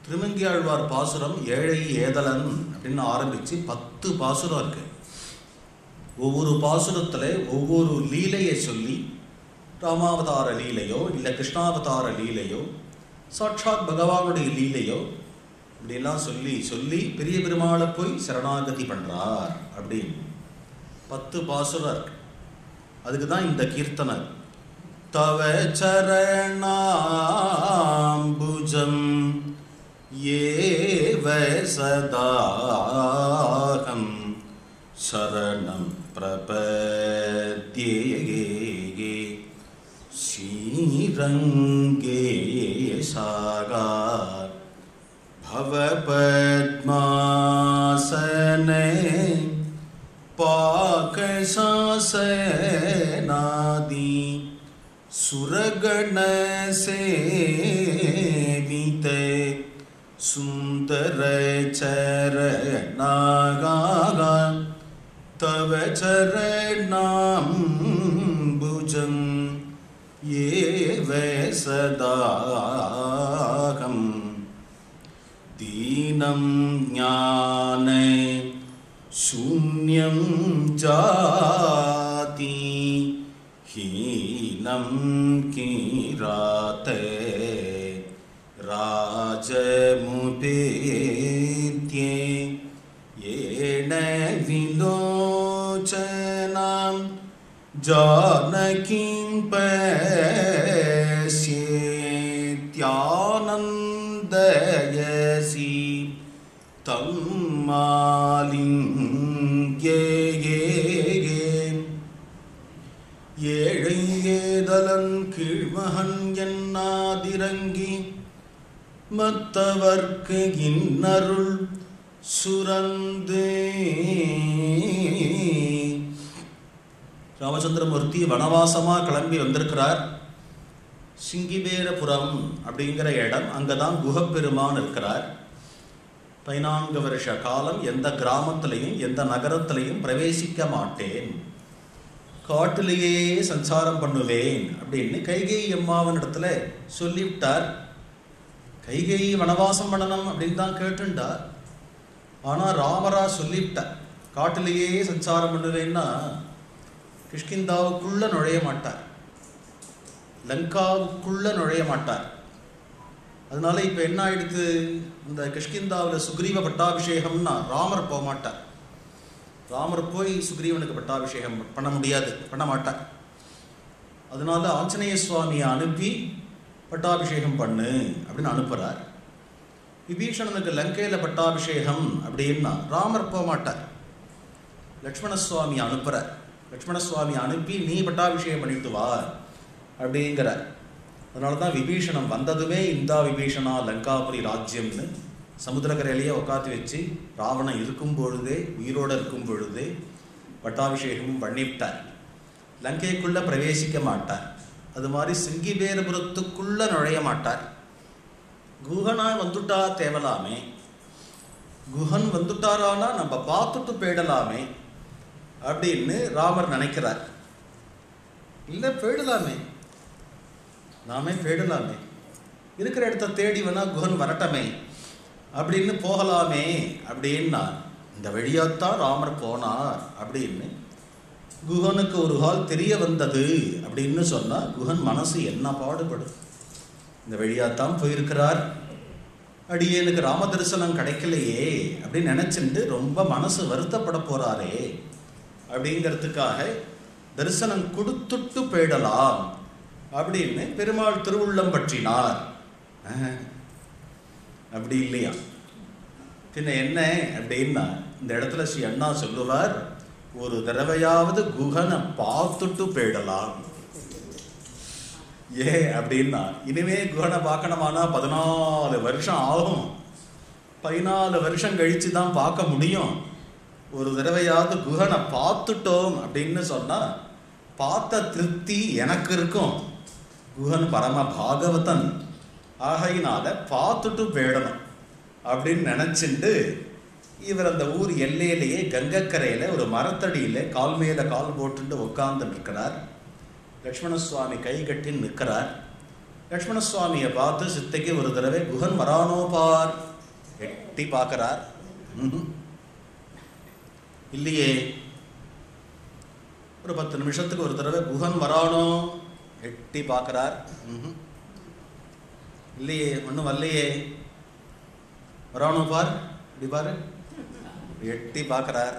திருமங்கியாழ்வார் பாசுரம் ஏழை ஏதலன் அப்படின்னு ஆரம்பிச்சு பத்து பாசுரம் இருக்கு ஒவ்வொரு பாசுரத்துல ஒவ்வொரு லீலையை சொல்லி ராமாவதார லீலையோ இல்லை கிருஷ்ணாவதார லீலையோ சாட்சாத் பகவானுடைய லீலையோ இப்படியெல்லாம் சொல்லி சொல்லி பெரிய பெருமாளை போய் சரணாகதி பண்றார் அப்படின்னு பத்து பாசுரம் இருக்கு அதுக்கு தான் இந்த கீர்த்தனை தவ சரணாம்புஜம் ஏவ சதாகம் சரணம் பிரபத்யே ஸ்ரீரங்கே சாகார் भवपद्मासने पाकशासनादि सुरगणसेविते सुन्दरचरणागा तव चरणाम्बुजम् एव सदाहम् दीनं ज्ञाने शून्यं जाति हीनं किराते राजमुपेत्ये येन विलोचनां जानकीं पश्येत्यानन्दयसि तं மாலிங்கே ஏழை ஏதலன் கீழ்மகன் என்னாதிரங்கி மத்தவர்க்கு இன்னருள் சுரந்தே ராமச்சந்திரமூர்த்தி வனவாசமா கிளம்பி வந்திருக்கிறார் சிங்கிபேரபுரம் அப்படிங்கிற இடம் அங்கதான் குகப்பெருமான் இருக்கிறார் பதினான்கு வருஷ காலம் எந்த கிராமத்திலையும் எந்த நகரத்திலையும் பிரவேசிக்க மாட்டேன் காட்டிலேயே சஞ்சாரம் பண்ணுவேன் அப்படின்னு கைகை அம்மாவின் இடத்துல சொல்லிவிட்டார் கைகை வனவாசம் பண்ணணும் அப்படின்னு தான் கேட்டுண்டார் ஆனால் ராமரா சொல்லிவிட்டார் காட்டிலேயே சஞ்சாரம் பண்ணுவேன்னா கிஷ்கிந்தாவுக்குள்ள நுழைய மாட்டார் லங்காவுக்குள்ள நுழைய மாட்டார் அதனால இப்போ என்ன ஆயிடுத்து இந்த கிஷ்கிந்தாவில் சுக்ரீவ பட்டாபிஷேகம்னா ராமர் போக மாட்டார் ராமர் போய் சுக்ரீவனுக்கு பட்டாபிஷேகம் பண்ண முடியாது பண்ண மாட்டார் அதனால ஆஞ்சநேய சுவாமியை அனுப்பி பட்டாபிஷேகம் பண்ணு அப்படின்னு அனுப்புகிறார் விபீஷணனுக்கு லங்கையில் பட்டாபிஷேகம் அப்படின்னா ராமர் போக மாட்டார் லக்ஷ்மண சுவாமி அனுப்புகிறார் லக்ஷ்மண சுவாமி அனுப்பி நீ பட்டாபிஷேகம் பண்ணிட்டு வா அப்படிங்கிறார் அதனால தான் விபீஷணம் வந்ததுமே இந்தா விபீஷணா லங்காபுரி ராஜ்யம்னு சமுத்திரக்கரையிலேயே உட்காந்து வச்சு ராவணன் இருக்கும் பொழுதே உயிரோடு இருக்கும் பொழுதே பட்டாபிஷேகமும் பண்ணிவிட்டார் லங்கைக்குள்ள பிரவேசிக்க மாட்டார் அது மாதிரி சிங்கிபேரபுரத்துக்குள்ள நுழைய மாட்டார் குஹனா வந்துட்டா தேவலாமே குஹன் வந்துட்டாரானா நம்ம பார்த்துட்டு போயிடலாமே அப்படின்னு ராமர் நினைக்கிறார் இல்லை போயிடலாமே நாமே போயிடலாமே இருக்கிற இடத்த தேடி வேணா குஹன் வரட்டமே அப்படின்னு போகலாமே அப்படின்னா இந்த வழியாத்தான் ராமர் போனார் அப்படின்னு குஹனுக்கு ஒரு கால் தெரிய வந்தது அப்படின்னு சொன்னா குஹன் மனசு என்ன பாடுபடும் இந்த வழியாத்தான் போயிருக்கிறார் அடியேனுக்கு ராம தரிசனம் கிடைக்கலையே அப்படின்னு நினைச்சுட்டு ரொம்ப மனசு வருத்தப்பட போறாரே அப்படிங்கிறதுக்காக தரிசனம் கொடுத்துட்டு போயிடலாம் அப்படின்னு பெருமாள் திருவுள்ளம் பற்றினார் அப்படி இல்லையா பின்ன என்ன அப்படின்னா இந்த இடத்துல ஸ்ரீ அண்ணா சொல்லுவார் ஒரு தடவையாவது குகனை பார்த்துட்டு போயிடலாம் ஏ அப்படின்னா இனிமே குகனை பார்க்கணுமானா பதினாலு வருஷம் ஆகும் பதினாலு வருஷம் கழிச்சு தான் பார்க்க முடியும் ஒரு தடவையாவது குகனை பார்த்துட்டோம் அப்படின்னு சொன்னா பார்த்த திருப்தி எனக்கு இருக்கும் குஹன் பரம பாகவதன் ஆகையினால பார்த்துட்டு போயிடணும் அப்படின்னு நினச்சிண்டு இவர் அந்த ஊர் எல்லையிலேயே கங்கக்கரையில் ஒரு மரத்தடியில் கால் மேலே கால் போட்டுட்டு உட்கார்ந்துட்டு இருக்கிறார் லக்ஷ்மண சுவாமி கை கட்டி நிற்கிறார் லக்ஷ்மண சுவாமியை பார்த்து சித்தைக்கு ஒரு தடவை குஹன் வரானோ பார் எட்டி பார்க்கறார் ம்ஹும். இல்லையே ஒரு பத்து நிமிஷத்துக்கு ஒரு தடவை குஹன் வரானோ எட்டி பார்க்கறார் ம்ஹும். இல்லையே ஒன்றும் வரலையே வரானோ பார் இப்படி பாரு எட்டி பார்க்கறார்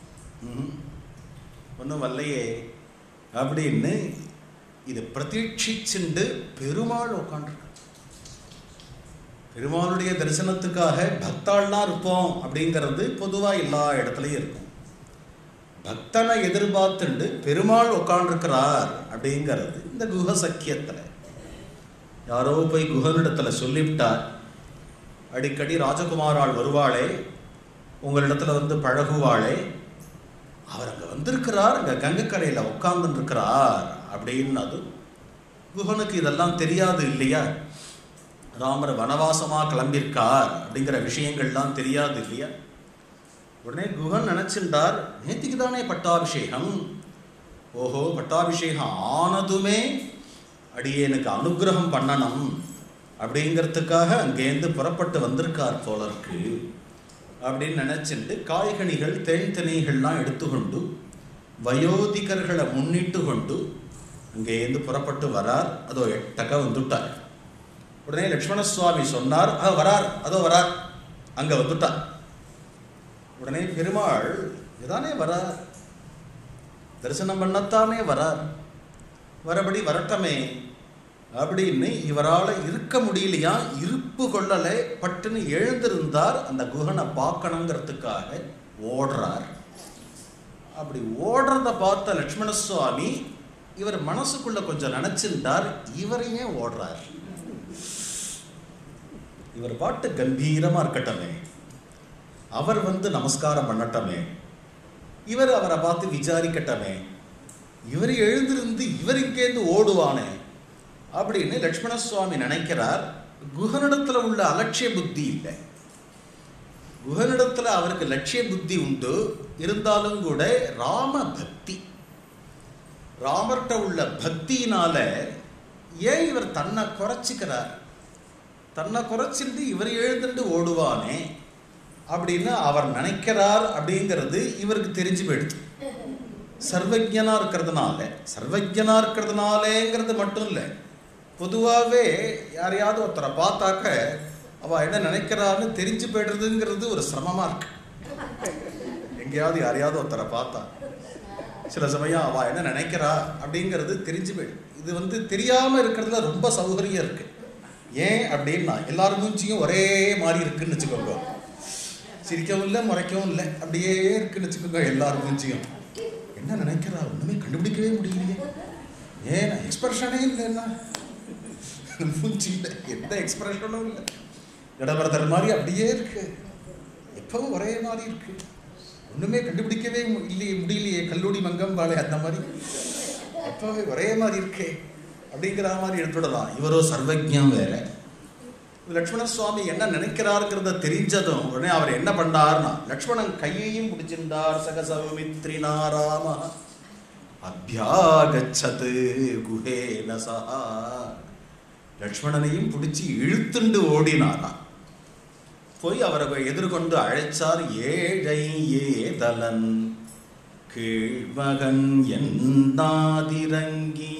ஒன்றும் வரலையே அப்படின்னு இதை பிரதீட்சிச்சுண்டு பெருமாள் உட்காண்டிருக்க பெருமாளுடைய தரிசனத்துக்காக பக்தாள்லாம் இருப்போம் அப்படிங்கிறது பொதுவாக எல்லா இடத்துலையும் இருக்கும் பக்தனை எதிர்பார்த்துண்டு பெருமாள் உட்காண்டிருக்கிறார் அப்படிங்கிறது இந்த குஹ சக்கியத்தில் யாரோ போய் குஹனிடத்துல சொல்லிவிட்டார் அடிக்கடி ராஜகுமாரால் வருவாளே உங்களிடத்துல வந்து பழகுவாளே அவர் அங்க வந்திருக்கிறார் அங்க கங்கைக்கரையில உட்கார்ந்துட்டு இருக்கிறார் அப்படின்னது குஹனுக்கு இதெல்லாம் தெரியாது இல்லையா ராமர் வனவாசமா கிளம்பியிருக்கார் அப்படிங்கிற விஷயங்கள்லாம் தெரியாது இல்லையா உடனே குஹன் நினைச்சிருந்தார் நேத்திக்கு தானே பட்டாபிஷேகம் ஓஹோ பட்டாபிஷேகம் ஆனதுமே அடியேனுக்கு அனுகிரகம் பண்ணணும் அப்படிங்கிறதுக்காக அங்கேருந்து புறப்பட்டு வந்திருக்கார் போல இருக்கு அப்படின்னு நினைச்சிட்டு காய்கனிகள் தேன் திணைகள்லாம் எடுத்துக்கொண்டு வயோதிகர்களை முன்னிட்டு கொண்டு அங்கேருந்து புறப்பட்டு வரார் அதோ எட்டக்க வந்துட்டார் உடனே லக்ஷ்மண சுவாமி சொன்னார் அதோ வரார் அதோ வரார் அங்க வந்துட்டார் உடனே பெருமாள் இதானே வரார் தரிசனம் பண்ணத்தானே வரார் வரபடி வரட்டமே அப்படின்னு இவரால் இருக்க முடியலையா இருப்பு கொள்ளலை பட்டுன்னு எழுந்திருந்தார் அந்த குஹனை பார்க்கணுங்கிறதுக்காக ஓடுறார் அப்படி ஓடுறத பார்த்த லக்ஷ்மண சுவாமி இவர் மனசுக்குள்ள கொஞ்சம் நினைச்சிருந்தார் இவரையே ஓடுறார் இவர் பாட்டு கம்பீரமா இருக்கட்டமே அவர் வந்து நமஸ்காரம் பண்ணட்டமே இவர் அவரை பார்த்து விசாரிக்கட்டமே இவர் எழுந்திருந்து இவர் இங்கேருந்து ஓடுவானே அப்படின்னு லக்ஷ்மண சுவாமி நினைக்கிறார் குஹனிடத்துல உள்ள அலட்சிய புத்தி இல்லை குஹனிடத்துல அவருக்கு லட்சிய புத்தி உண்டு இருந்தாலும் கூட ராம பக்தி ராமர்கிட்ட உள்ள பக்தியினால ஏன் இவர் தன்னை குறைச்சிக்கிறார் தன்னை குறைச்சிட்டு இவர் எழுந்துட்டு ஓடுவானே அப்படின்னு அவர் நினைக்கிறார் அப்படிங்கிறது இவருக்கு தெரிஞ்சு போயிடுது சர்வஜனா இருக்கிறதுனால சர்வஜனா இருக்கிறதுனாலேங்கிறது மட்டும் இல்லை பொதுவாகவே யாரையாவது ஒருத்தரை பார்த்தாக்க அவள் என்ன நினைக்கிறான்னு தெரிஞ்சு போயிடுறதுங்கிறது ஒரு சிரமமாக இருக்கு எங்கேயாவது யாரையாவது ஒருத்தரை பார்த்தா சில சமயம் அவள் என்ன நினைக்கிறா அப்படிங்கிறது தெரிஞ்சு போயிடும் இது வந்து தெரியாமல் இருக்கிறதுல ரொம்ப சௌகரியம் இருக்கு ஏன் அப்படின்னா எல்லார் மூஞ்சியும் ஒரே மாதிரி இருக்குன்னு வச்சுக்கோங்க சிரிக்கவும் இல்லை முறைக்கவும் இல்லை அப்படியே இருக்குன்னு வச்சுக்கோங்க எல்லார் மூஞ்சியும் என்ன நினைக்கிறா ஒன்றுமே கண்டுபிடிக்கவே முடியலையே ஏன் எக்ஸ்பிரஷனே இல்லைன்னா மூஞ்சி இல்லை எந்த எக்ஸ்பிரஷனும் இல்லை இடபரதர் மாதிரி அப்படியே இருக்கு எப்பவும் ஒரே மாதிரி இருக்கு ஒன்றுமே கண்டுபிடிக்கவே மு- இல்லையே முடியலையே கல்லூடி மங்கம்பாளே அந்த மாதிரி எப்பவே ஒரே மாதிரி இருக்கே அப்படிங்கிற மாதிரி எடுத்துடலாம் இவரோ சர்வஜம் வேற லக்ஷ்மண சுவாமி என்ன நினைக்கிறாருங்கிறத தெரிஞ்சதும் உடனே அவர் என்ன பண்ணார்னா லக்ஷ்மணன் கையையும் பிடிச்சிருந்தார் சகசவமித்ரினா ராம அபியாகச்சது குஹேன சஹா லக்ஷ்மணனையும் பிடிச்சி இழுத்துண்டு ஓடினாராம் போய் அவரை எதிர்கொண்டு அழைச்சார் ஏழை ஏதலன் கீழ்மகன் எண்ணாதிரங்கி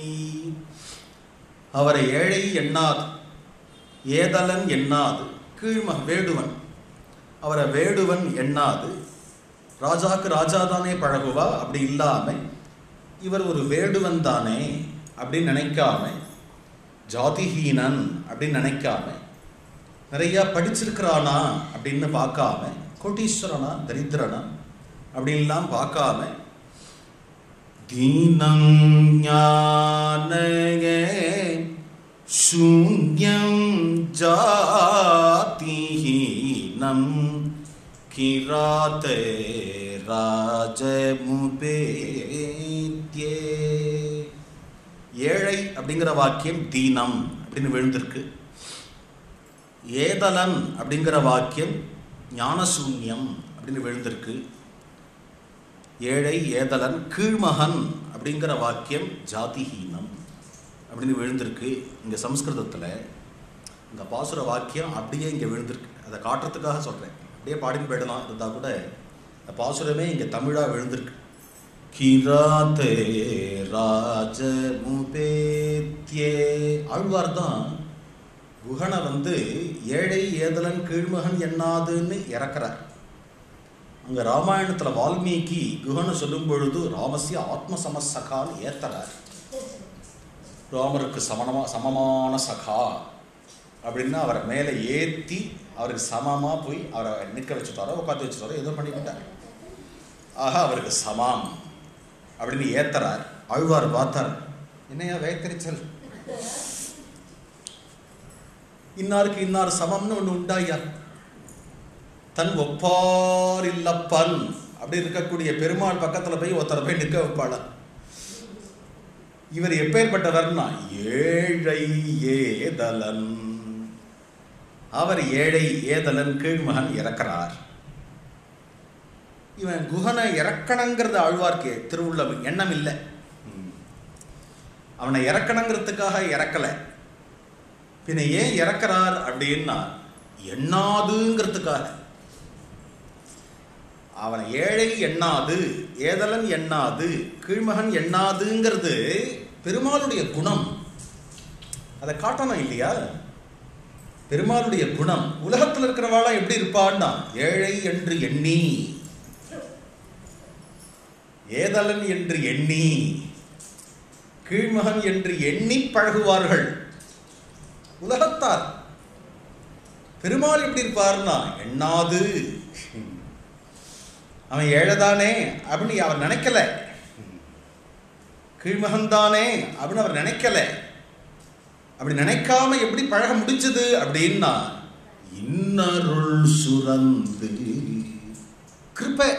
அவரை ஏழை எண்ணாது ஏதலன் எண்ணாது கீழ்ம வேடுவன் அவரை வேடுவன் எண்ணாது ராஜாக்கு ராஜா தானே பழகுவா அப்படி இல்லாம இவர் ஒரு வேடுவன் தானே அப்படின்னு நினைக்காம ஜாதிஹீனன் அப்படின்னு நினைக்காம நிறைய படிச்சிருக்கிறானா அப்படின்னு பார்க்காம கோட்டீஸ்வரனா தரித்திரனா அப்படின்லாம் பார்க்காம தீனம் ஞானயே சூன்யம் ஜாதிஹீனம் கிராத்தே ராஜமுபேத்யே ஏழை அப்படிங்கிற வாக்கியம் தீனம் அப்படின்னு விழுந்திருக்கு ஏதலன் அப்படிங்கிற வாக்கியம் ஞானசூன்யம் அப்படின்னு விழுந்திருக்கு ஏழை ஏதலன் கீழ்மகன் அப்படிங்கிற வாக்கியம் ஜாதிஹீனம் அப்படின்னு விழுந்திருக்கு இங்கே சம்ஸ்கிருதத்தில் இந்த பாசுர வாக்கியம் அப்படியே இங்கே விழுந்திருக்கு அதை காட்டுறதுக்காக சொல்கிறேன் அப்படியே பாடின்னு போயிடலாம் இருந்தால் கூட இந்த பாசுரமே இங்கே தமிழாக விழுந்திருக்கு கிராத்தே ராஜமுபேத்யே ஆழ்வார் தான் குஹனை வந்து ஏழை ஏதலன் கீழ்மகன் என்னாதுன்னு இறக்குறார் அங்கே ராமாயணத்தில் வால்மீகி குஹனை சொல்லும் பொழுது ராமசிய ஆத்ம சமசகான்னு ஏத்தறார் ராமருக்கு சமனமா சமமான சகா அப்படின்னு அவரை மேலே ஏற்றி அவருக்கு சமமாக போய் அவரை நிற்க வச்சுட்டாரோ உட்காந்து வச்சுட்டாரோ ஏதோ பண்ணிவிட்டார் ஆக அவருக்கு சமாம் அப்படின்னு ஏத்தறார் ஆழ்வார் பார்த்தார் என்னையா வேத்தரிச்சல் இன்னாருக்கு இன்னார் சமம்னு ஒன்று உண்டாயா தன் ஒப்பார் இல்லப்பன் அப்படி இருக்கக்கூடிய பெருமாள் பக்கத்தில் போய் ஒருத்தரை போய் நிற்க வைப்பாளா இவர் எப்பேற்பட்டவர்னா ஏழை ஏதலன் அவர் ஏழை ஏதலன் கீழ்மகன் இறக்கிறார் இவன் குஹனை இறக்கணுங்கிறது ஆழ்வார்க்கு திருவுள்ள எண்ணம் இல்லை அவனை இறக்கணுங்கிறதுக்காக இறக்கலை பின்ன ஏன் இறக்கிறார் அப்படின்னா எண்ணாதுங்கிறதுக்காக அவன் ஏழை எண்ணாது ஏதலன் எண்ணாது கீழ்மகன் எண்ணாதுங்கிறது பெருமாளுடைய குணம் அதை காட்டணும் இல்லையா பெருமாளுடைய குணம் உலகத்தில் இருக்கிறவாளா எப்படி இருப்பான்னா ஏழை என்று எண்ணி ஏதலன் என்று எண்ணி கீழ்மகன் என்று எண்ணி பழகுவார்கள் உலகத்தார் பெருமாள் எப்படி இருப்பார்னா எண்ணாது அவன் ஏழைதானே அப்படின்னு அவர் நினைக்கல கீழ்மகன்தானே அப்படின்னு அவர் நினைக்கல அப்படி நினைக்காம எப்படி பழக முடிச்சது அப்படின்னா இன்னருள் சுரந்து கிருப்பை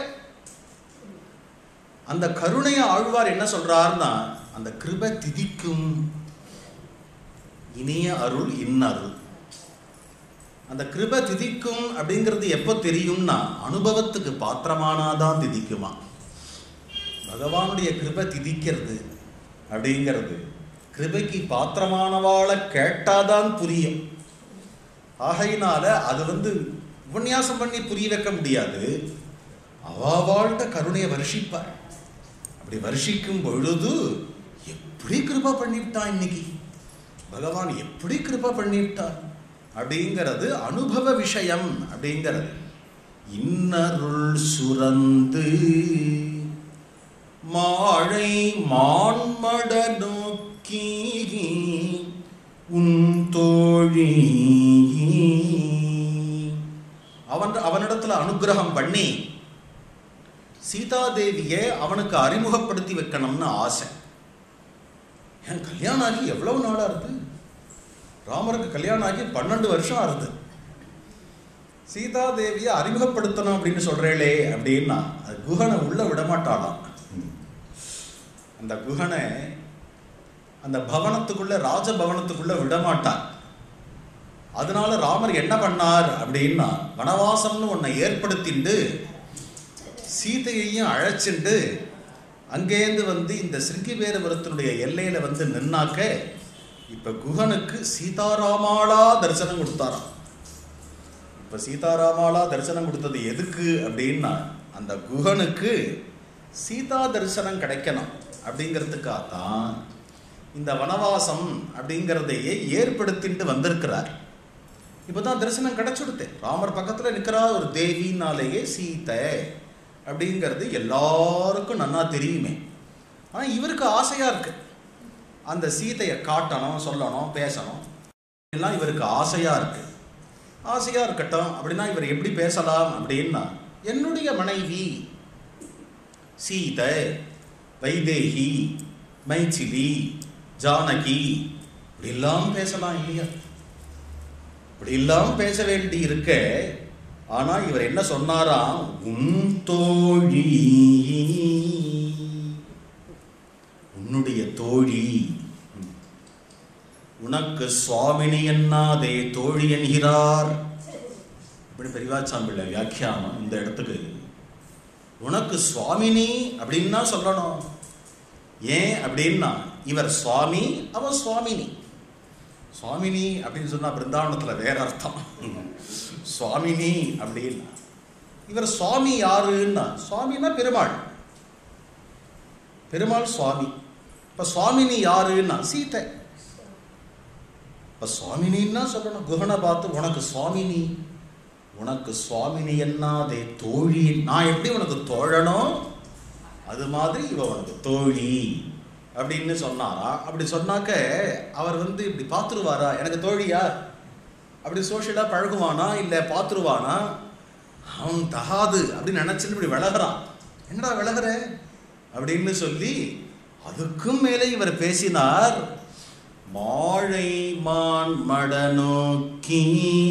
அந்த கருணைய ஆழ்வார் என்ன சொல்றாருன்னா அந்த கிருபை திதிக்கும் இனிய அருள் இன்னருள் அந்த கிருபை திதிக்கும் அப்படிங்கிறது எப்போ தெரியும்னா அனுபவத்துக்கு பாத்திரமானாதான் திதிக்குமா பகவானுடைய கிருபை திதிக்கிறது அப்படிங்கிறது கிருபைக்கு பாத்திரமானவாளை கேட்டாதான் புரியும் ஆகையினால அது வந்து உபன்யாசம் பண்ணி புரிய வைக்க முடியாது அவாவாழ்கிட்ட கருணையை வருஷிப்பார் அப்படி வருஷிக்கும் பொழுது எப்படி கிருபா பண்ணிவிட்டான் இன்னைக்கு பகவான் எப்படி கிருபா பண்ணிவிட்டான் அப்படிங்கிறது அனுபவ விஷயம் அப்படிங்கிறது இன்னருள் சுரந்து மாழை மான்மட நோக்கி உன் தோழி அவன் அவனிடத்துல அனுகிரகம் பண்ணி சீதாதேவியை அவனுக்கு அறிமுகப்படுத்தி வைக்கணும்னு ஆசை என் கல்யாணம் ஆகி எவ்வளவு நாளா இருக்கு ராமருக்கு கல்யாணம் ஆகி பன்னெண்டு வருஷம் ஆகுது சீதாதேவியை அறிமுகப்படுத்தணும் அப்படின்னு சொல்றேளே அப்படின்னா அது குஹனை உள்ள விடமாட்டாளாம் அந்த குஹனை அந்த பவனத்துக்குள்ள ராஜபவனத்துக்குள்ள விடமாட்டார் அதனால ராமர் என்ன பண்ணார் அப்படின்னா வனவாசம்னு ஒன்னை ஏற்படுத்திண்டு சீதையையும் அழைச்சிண்டு அங்கேருந்து வந்து இந்த சிருங்கிவேரபுரத்தினுடைய எல்லையில வந்து நின்னாக்க இப்ப குஹனுக்கு சீதாராமாளா தரிசனம் கொடுத்தாராம் இப்ப சீதாராமாளா தரிசனம் கொடுத்தது எதுக்கு அப்படின்னா அந்த குஹனுக்கு சீதா தரிசனம் கிடைக்கணும் அப்படிங்கிறதுக்காக தான் இந்த வனவாசம் அப்படிங்கிறதையே ஏற்படுத்திட்டு வந்திருக்கிறார் இப்போதான் தரிசனம் கிடைச்சுடுது ராமர் பக்கத்தில் நிற்கிறா ஒரு தேவினாலேயே சீதை அப்படிங்கிறது எல்லாருக்கும் நன்னா தெரியுமே ஆனால் இவருக்கு ஆசையாக இருக்கு அந்த சீதையை காட்டணும் சொல்லணும் பேசணும் எல்லாம் இவருக்கு ஆசையாக இருக்கு ஆசையாக இருக்கட்டும் அப்படின்னா இவர் எப்படி பேசலாம் அப்படின்னா என்னுடைய மனைவி சீதை வைதேகி மைச்சிலி ஜானகி இப்படிலாம் பேசலாம் இல்லையா இப்படி எல்லாம் பேச வேண்டி இருக்க ஆனா இவர் என்ன சொன்னாராம் உன் தோழி உன்னுடைய தோழி உனக்கு சுவாமினி என்னாதே தோழி என்கிறார் இப்படி பெரியவாச்சாம்பிள்ள வியாக்கியானம் இந்த இடத்துக்கு உனக்கு சுவாமினி அப்படின்னா சொல்லணும் ஏன் அப்படின்னா இவர் சுவாமி அவ சுவாமினி சுவாமினி அப்படின்னு சொன்னா பிருந்தாவனத்துல வேற அர்த்தம் சுவாமினி அப்படின்னா இவர் சுவாமி யாருன்னா சுவாமின்னா பெருமாள் பெருமாள் சுவாமி இப்ப சுவாமினி யாருன்னா சீதை இப்ப சுவாமினின்னா சொல்லணும் குஹனை பார்த்து உனக்கு சுவாமினி உனக்கு சுவாமினி என்னாதே தோழி நான் எப்படி உனக்கு தோழனோ அது மாதிரி இவ உனக்கு தோழி அப்படின்னு சொன்னாரா அப்படி சொன்னாக்க அவர் வந்து இப்படி பார்த்துருவாரா எனக்கு தோழியா அப்படி சோஷியலாக பழகுவானா இல்லை பார்த்துருவானா அவன் தகாது அப்படின்னு நினச்சிட்டு இப்படி விலகிறான் என்னடா விலகுற அப்படின்னு சொல்லி அதுக்கும் மேலே இவர் பேசினார் மாழை மான் மட நோக்கி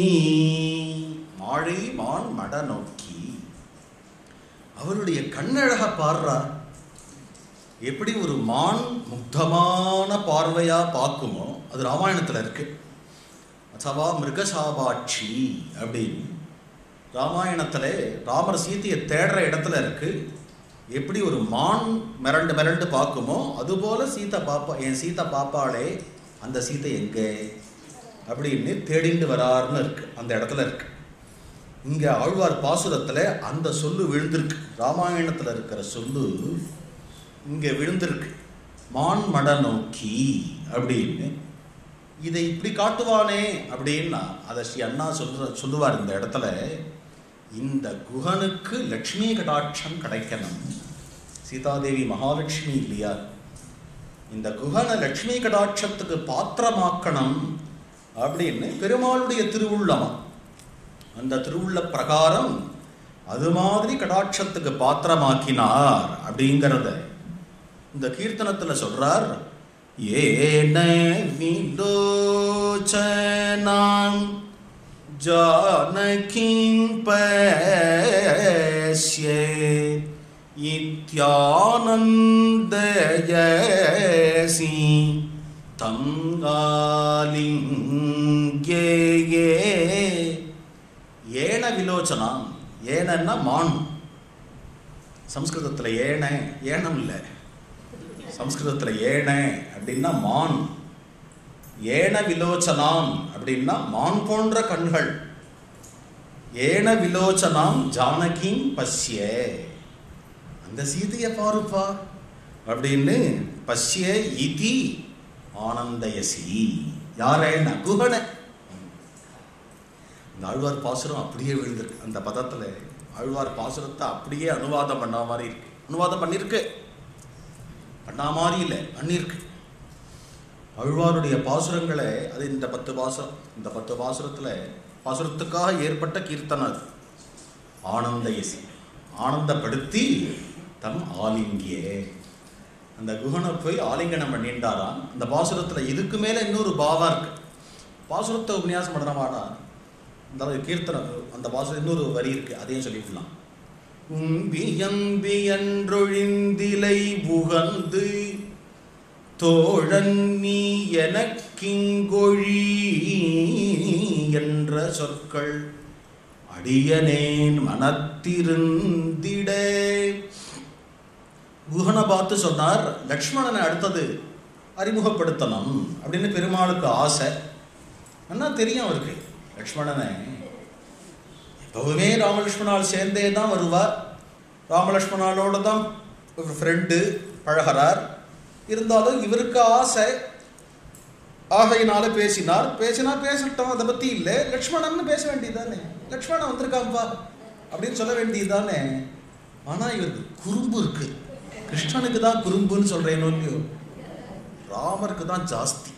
மாழை மான் மட நோக்கி அவருடைய கண்ணழக பாடுறார் எப்படி ஒரு மான் முக்தமான பார்வையா பார்க்குமோ அது ராமாயணத்துல இருக்கு அசவா மிருகசாபாட்சி அப்படின்னு ராமாயணத்துல ராமர் சீதையை தேடுற இடத்துல இருக்கு எப்படி ஒரு மான் மிரண்டு மிரண்டு பார்க்குமோ அதுபோல சீதை பாப்பா என் சீதை பாப்பாளே அந்த சீதை எங்கே அப்படின்னு தேடிண்டு வராருன்னு இருக்கு அந்த இடத்துல இருக்கு இங்க ஆழ்வார் பாசுரத்துல அந்த சொல்லு விழுந்திருக்கு ராமாயணத்துல இருக்கிற சொல்லு இங்க விழுந்திருக்கு மான் மட நோக்கி அப்படின்னு இதை இப்படி காட்டுவானே அப்படின்னா அதை ஸ்ரீ அண்ணா சொல்ற சொல்லுவார் இந்த இடத்துல இந்த குகனுக்கு லக்ஷ்மி கடாட்சம் கிடைக்கணும் சீதாதேவி மகாலட்சுமி இல்லையா இந்த குகனை லக்ஷ்மி கடாட்சத்துக்கு பாத்திரமாக்கணும் அப்படின்னு பெருமாளுடைய திருவுள்ளம் அந்த திருவுள்ள பிரகாரம் அது மாதிரி கடாட்சத்துக்கு பாத்திரமாக்கினார் அப்படிங்கிறத இந்த கீர்த்தனத்துல சொல்றார் ஏன விலோச்சனாம் ஜானகிம் பஸ்ய இத்யானந்தயசி தங்காலிங்கே ஏன விலோச்சனாம் ஏனன்னா மான் சம்ஸ்கிருதத்தில் ஏன ஏனம் இல்லை சம்ஸ்கிருதத்தில் ஏன அப்படின்னா மான் ஏன விலோச்சனாம் அப்படின்னா மான் போன்ற கண்கள் ஏன விலோச்சனாம் ஜானகிம் பஸ்ய அந்த சீதையை பாருப்பா அப்படின்னு பஸ்ய இதி ஆனந்தயசி யாரேன்னா குகனை இந்த ஆழ்வார் பாசுரம் அப்படியே விழுந்திருக்கு அந்த பதத்தில் ஆழ்வார் பாசுரத்தை அப்படியே அனுவாதம் பண்ண மாதிரி இருக்கு அனுவாதம் பண்ணியிருக்கு பண்ணா மாதிரி இல்லை பண்ணியிருக்கு ஆழ்வாருடைய பாசுரங்களை அது இந்த பத்து பாசுரம் இந்த பத்து பாசுரத்தில் பாசுரத்துக்காக ஏற்பட்ட கீர்த்தனை அது ஆனந்த இசை ஆனந்தப்படுத்தி தம் ஆலிங்கியே அந்த குகனை போய் ஆலிங்கனம் பண்ணிட்டாராம் அந்த பாசுரத்தில் இதுக்கு மேலே இன்னொரு பாவம் இருக்கு பாசுரத்தை உபன்யாசம் பண்ணுறவாடா இந்த கீர்த்தனை அந்த பாசுரம் இன்னொரு வரி இருக்கு அதையும் சொல்லிக்கலாம் உம்பியம்பியன்றொழிந்திலை புகந்து தோழன் நீ எனக்கிங்கொழி என்ற சொற்கள் அடியனேன் மனத்திருந்திட குஹனை பார்த்து சொன்னார் லக்ஷ்மணனை அடுத்தது அறிமுகப்படுத்தணும் அப்படின்னு பெருமாளுக்கு ஆசை என்ன தெரியும் அவருக்கு லக்ஷ்மணனை எப்பவுமே ராமலக்ஷ்மணால் சேர்ந்தே தான் வருவார் ராமலக்ஷ்மணாலோட தான் ஒரு ஃப்ரெண்டு பழகிறார் இருந்தாலும் இவருக்கு ஆசை ஆகையினால பேசினார் பேசினா பேசட்டும் அதை பத்தி இல்லை லக்ஷ்மணன் பேச வேண்டியதானே லக்ஷ்மணன் வந்திருக்காம்பா அப்படின்னு சொல்ல வேண்டியதுதானே ஆனா இவருக்கு குறும்பு இருக்கு கிருஷ்ணனுக்கு தான் குறும்புன்னு சொல்றேன் இல்லையோ ராமருக்கு தான் ஜாஸ்தி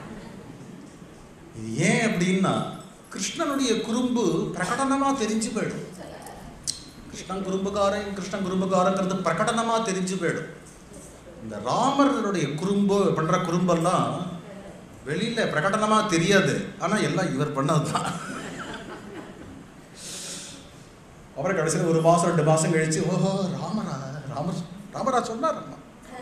இது ஏன் அப்படின்னா கிருஷ்ணனுடைய குறும்பு பிரகடனமா தெரிஞ்சு போயிடும் கிருஷ்ணன் குறும்புக்காரன் கிருஷ்ணன் குறும்புக்காரங்கிறது பிரகடனமா தெரிஞ்சு போயிடும் இந்த ராமருடைய குறும்பு பண்ற குறும்பெல்லாம் வெளியில பிரகடனமா தெரியாது ஆனா எல்லாம் இவர் பண்ணதுதான் அப்புறம் கடைசியில் ஒரு மாசம் ரெண்டு மாசம் கழிச்சு ஓஹோ ராமரா ராமர் ராமரா சொன்னார் அம்மா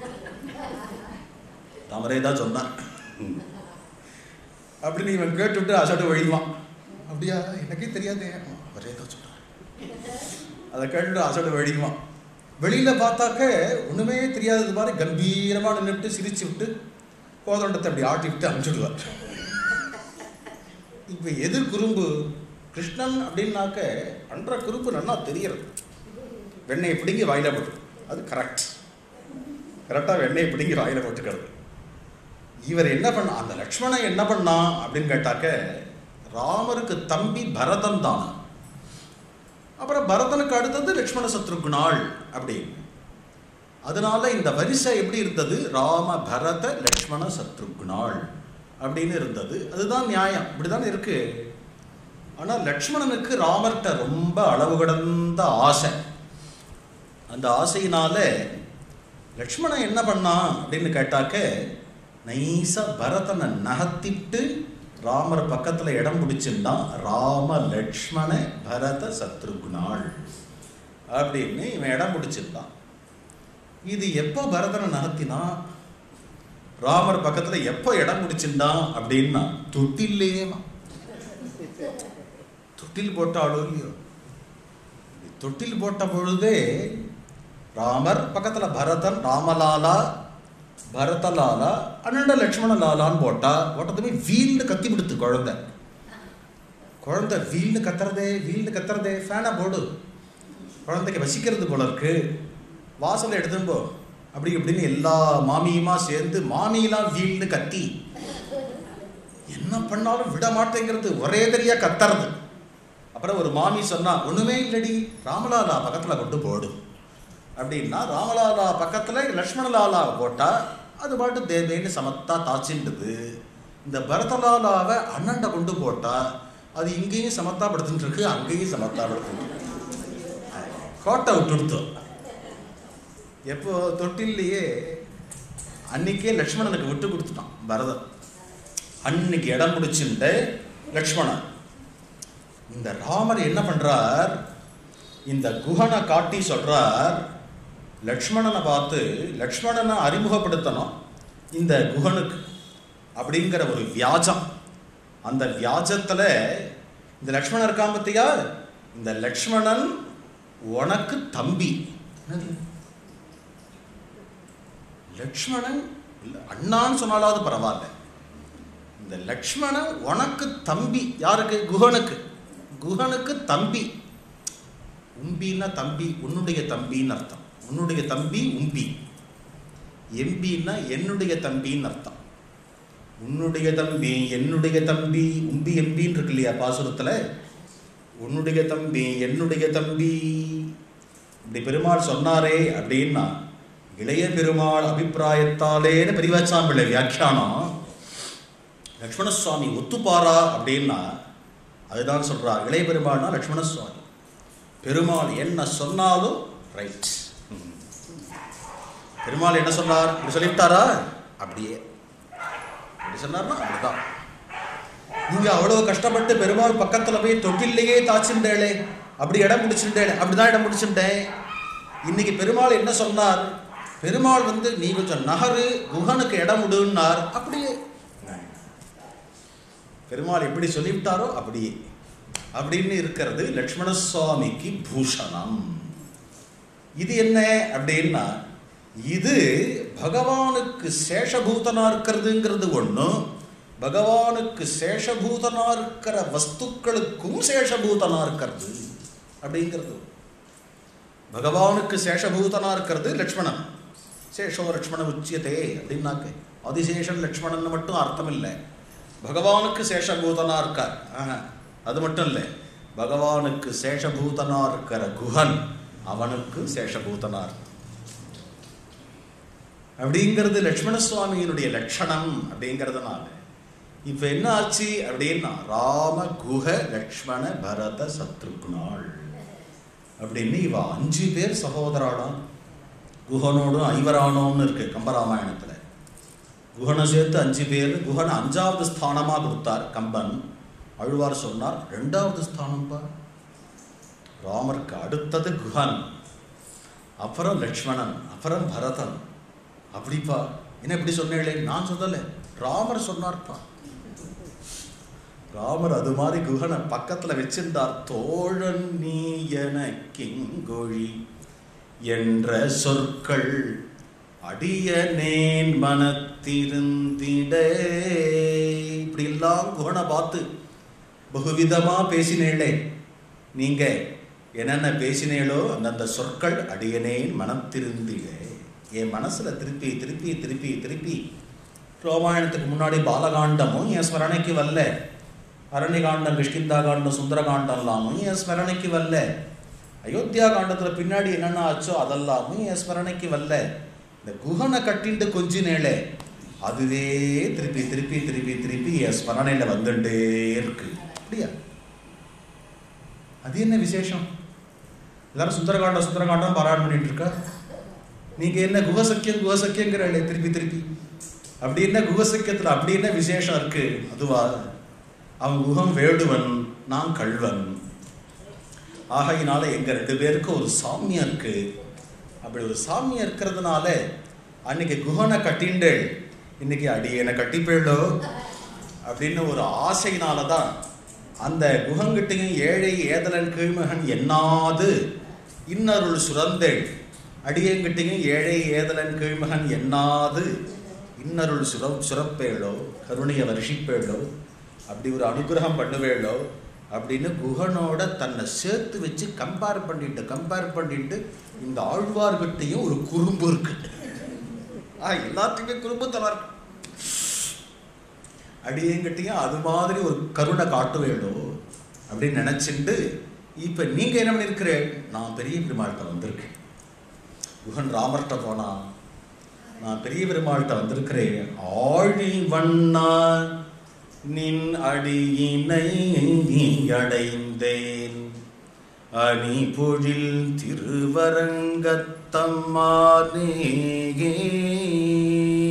ராமரே தான் சொன்னார் அப்படின்னு இவன் கேட்டுவிட்டு அசட்டு வழிவான் அப்படியா எனக்கே தெரியாதே அவரே தான் சொன்னார் அதை கேட்டுட்டு அசட்டு வழிவான் வெளியில பார்த்தாக்க ஒண்ணுமே தெரியாதது மாதிரி கம்பீரமா நின்றுட்டு சிரிச்சு விட்டு கோதண்டத்தை அப்படி ஆட்டி விட்டு அனுப்பிச்சுடுவார் இப்போ எது குறும்பு கிருஷ்ணன் அப்படின்னாக்க அன்ற குறும்பு நல்லா தெரியறது வெண்ணெயை பிடிங்கி வாயில போட்டு அது கரெக்ட் கரெக்டாக வெண்ணெயை பிடிங்கி வாயில போட்டுக்கிறது இவர் என்ன பண்ண அந்த லக்ஷ்மணன் என்ன பண்ணான் அப்படின்னு கேட்டாக்க ராமருக்கு தம்பி பரதன் தான் அப்புறம் பரதனுக்கு அடுத்தது லக்ஷ்மண சத்ருகுணாள் அப்படின்னு அதனால இந்த வரிசை எப்படி இருந்தது ராம பரத லக்ஷ்மண சத்ருகுணாள் அப்படின்னு இருந்தது அதுதான் நியாயம் இப்படிதான் இருக்கு ஆனா லக்ஷ்மணனுக்கு ராமர்கிட்ட ரொம்ப அளவு கடந்த ஆசை அந்த ஆசையினால லக்ஷ்மணன் என்ன பண்ணான் அப்படின்னு கேட்டாக்க நைஸா பரதனை நகர்த்திட்டு ராமர் பக்கத்துல இடம் பிடிச்சிருந்தான் ராம லக்ஷ்மண பரத சத்ருகுணாள் அப்படின்னு இவன் இடம் பிடிச்சிருந்தான் இது எப்போ பரதனை நகர்த்தினா ராமர் பக்கத்துல எப்போ இடம் பிடிச்சிருந்தான் அப்படின்னா தொட்டில்லையே தொட்டில் போட்டாளோ இல்லையோ தொட்டில் போட்ட பொழுதே ராமர் பக்கத்துல பரதன் ராமலாலா பரதலாலா அண்ணன் லக்ஷ்மண லாலான்னு போட்டா போட்டதுமே வீல்னு கத்தி விடுத்து குழந்தை குழந்தை வீல்னு கத்துறதே வீல்னு கத்துறதே ஃபேனை போடு குழந்தைக்கு வசிக்கிறது போல இருக்கு வாசல்ல எடுத்துன்னு போ அப்படி இப்படின்னு எல்லா மாமியுமா சேர்ந்து மாமியெல்லாம் வீல்னு கத்தி என்ன பண்ணாலும் விட மாட்டேங்கிறது ஒரே தெரியா கத்துறது அப்புறம் ஒரு மாமி சொன்னா ஒண்ணுமே இல்லடி ராமலாலா பக்கத்துல கொண்டு போடு அப்படின்னா ராமலாலா பக்கத்துல லக்ஷ்மணலாலா போட்டா அது பாட்டு தேவேன்னு சமத்தா தாச்சின்றது இந்த பரதலாலாவை அண்ணன்ட கொண்டு போட்டா அது இங்கேயும் சமத்தா படுத்துட்டு இருக்கு அங்கேயும் சமத்தா படுத்துட்டு இருக்கு கோட்டை விட்டுடுத்தோம் எப்போ தொட்டிலேயே அன்னைக்கே லக்ஷ்மணனுக்கு விட்டு கொடுத்துட்டான் பரதன் அன்னைக்கு இடம் பிடிச்சிருந்த லக்ஷ்மணன் இந்த ராமர் என்ன பண்றார் இந்த குஹனை காட்டி சொல்றார் லக்ஷ்மணனை பார்த்து லக்ஷ்மணனை அறிமுகப்படுத்தணும் இந்த குஹனுக்கு அப்படிங்கிற ஒரு வியாஜம் அந்த வியாஜத்துல இந்த லக்ஷ்மணன் இருக்கான் பத்தியா இந்த லக்ஷ்மணன் உனக்கு தம்பி லக்ஷ்மணன் இல்ல அண்ணான்னு சொன்னாலாவது பரவாயில்ல இந்த லக்ஷ்மணன் உனக்கு தம்பி யாருக்கு குஹனுக்கு குஹனுக்கு தம்பி உம்பின்னா தம்பி உன்னுடைய தம்பின்னு அர்த்தம் உன்னுடைய தம்பி உம்பி எம்பின்னா என்னுடைய தம்பின்னு அர்த்தம் உன்னுடைய தம்பி என்னுடைய தம்பி உம்பி எம்பின்னு இருக்கு இல்லையா பாசுரத்தில் உன்னுடைய தம்பி என்னுடைய தம்பி இப்படி பெருமாள் சொன்னாரே அப்படின்னா இளைய பெருமாள் அபிப்பிராயத்தாலேன்னு பெரியவாச்சாம்பிள்ளை வியாக்கியானம் லக்ஷ்மண சுவாமி ஒத்துப்பாரா அப்படின்னா அதுதான் சொல்றார் இளைய பெருமாள்னா லக்ஷ்மண சுவாமி பெருமாள் என்ன சொன்னாலும் ரைட் பெருமாள் என்ன சொன்னார் இப்படி சொல்லிவிட்டாரா அப்படியே அப்படி சொன்னார்னா அப்படிதான் நீங்க அவ்வளவு கஷ்டப்பட்டு பெருமாள் பக்கத்துல போய் தொட்டிலேயே தாச்சிருந்தேளே அப்படி இடம் பிடிச்சிருந்தேன் அப்படிதான் இடம் பிடிச்சிருந்தேன் இன்னைக்கு பெருமாள் என்ன சொன்னார் பெருமாள் வந்து நீ கொஞ்சம் நகரு குஹனுக்கு இடம் விடுன்னார் அப்படியே பெருமாள் எப்படி சொல்லிவிட்டாரோ அப்படியே அப்படின்னு இருக்கிறது லக்ஷ்மண சுவாமிக்கு பூஷணம் இது என்ன அப்படின்னா இது பகவானுக்கு சேஷபூதனா இருக்கிறதுங்கிறது ஒண்ணு பகவானுக்கு சேஷபூதனா இருக்கிற வஸ்துக்களுக்கும் சேஷபூதனா இருக்கிறது அப்படிங்கிறது பகவானுக்கு சேஷபூதனா இருக்கிறது லக்ஷ்மணன் சேஷோ லக்ஷ்மண உச்சியதே அப்படின்னாக்க அதிசேஷன் லக்ஷ்மணன் மட்டும் அர்த்தம் இல்லை பகவானுக்கு சேஷபூதனா இருக்கார் ஆஹா, அது மட்டும் இல்லை பகவானுக்கு சேஷபூதனா இருக்கிற குஹன் அவனுக்கு சேஷபூதனா இருக்கு அப்படிங்கிறது லக்ஷ்மண சுவாமியினுடைய லட்சணம் அப்படிங்கிறதுனால இப்ப என்ன ஆச்சு அப்படின்னா ராம குஹ லக்ஷ்மண பரத சத்ருகுணாள் அப்படின்னு இவ அஞ்சு பேர் சகோதராடாம் குஹனோடும் ஐவரானோன்னு இருக்கு கம்பராமாயணத்துல குஹனை சேர்த்து அஞ்சு பேர் குஹனை அஞ்சாவது ஸ்தானமா கொடுத்தார் கம்பன் அழுவார் சொன்னார் ரெண்டாவது ஸ்தானம்பா ராமருக்கு அடுத்தது குஹன் அப்புறம் லக்ஷ்மணன் அப்புறம் பரதன் அப்படிப்பா என்ன இப்படி சொன்னேளே நான் சொல்லலை ராமர் சொன்னார்ப்பா ராமர் அது மாதிரி குஹனை பக்கத்துல வச்சிருந்தார் தோழன் நீ எனக்கிங்கொழி என்ற சொற்கள் அடியனேன் மனத்திருந்திட இப்படி எல்லாம் குண பார்த்து பகுவிதமா பேசினேளே நீங்க என்னென்ன பேசினேளோ அந்தந்த சொற்கள் அடியனேன் மனத்திருந்திட என் மனசுல திருப்பி திருப்பி திருப்பி திருப்பி ராமாயணத்துக்கு முன்னாடி பாலகாண்டமும் என் ஸ்மரணைக்கு வரல அரண்யகாண்டம் கிஷ்கிந்தா காண்டம் சுந்தரகாண்டம்லாமும் என் ஸ்மரணைக்கு வரல அயோத்தியா காண்டத்துல பின்னாடி என்னென்ன ஆச்சோ அதெல்லாமும் என் ஸ்மரணைக்கு வரல இந்த குஹனை கட்டிண்டு கொஞ்சினேளே அதுவே திருப்பி திருப்பி திருப்பி திருப்பி என் ஸ்மரணையில வந்துட்டே இருக்கு அப்படியா அது என்ன விசேஷம் எல்லாரும் சுந்தரகாண்டம் சுந்தரகாண்டம் பாராயணம் பண்ணிட்டு இருக்கா நீங்க என்ன குகசக்கியம் குகசக்கியங்கிறீங்களே திருப்பி திருப்பி அப்படி என்ன குகசக்கியத்துல அப்படி என்ன விசேஷம் இருக்கு அதுவா அவன் குகம் வேடுவன் நான் கள்வன் ஆகையினால எங்க ரெண்டு பேருக்கு ஒரு சாமியம் இருக்கு அப்படி ஒரு சாமியம் இருக்கிறதுனால அன்னைக்கு குகனை கட்டிண்டு இன்னைக்கு அடியனை கட்டிப்பேளோ அப்படின்னு ஒரு ஆசையினால தான் அந்த குகங்கிட்டையும் ஏழை ஏதலன் கீழ்மகன் எண்ணாது இன்னருள் சுரந்தேள் அடியங்கிட்டையும் ஏழை ஏதலன் கீழ்மகன் எண்ணாது இன்னருள் சுர சுரப்பேளோ கருணையை வருஷிப்பேளோ அப்படி ஒரு அனுகிரகம் பண்ணுவேளோ அப்படின்னு குகனோட தன்னை சேர்த்து வச்சு கம்பேர் பண்ணிட்டு கம்பேர் பண்ணிட்டு இந்த ஆழ்வார்கிட்டையும் ஒரு குறும்பு இருக்கு ஆ எல்லாத்துக்குமே குறும்புத்தனம் இருக்கு அடியங்கிட்டையும் அது மாதிரி ஒரு கருணை காட்டுவேளோ அப்படின்னு நினைச்சிட்டு இப்ப நீங்க என்ன பண்ணிருக்கிறேன் நான் பெரிய பெருமாள்கிட்ட வந்திருக்கேன் குகன் ராமர்கிட்ட போனா நான் பெரிய பெருமாள்கிட்ட வந்திருக்கிறேன் ஆழி வண்ணா நின் அடியினை அடைந்தேன் அணி பொழில் திருவரங்கத்தம்மானே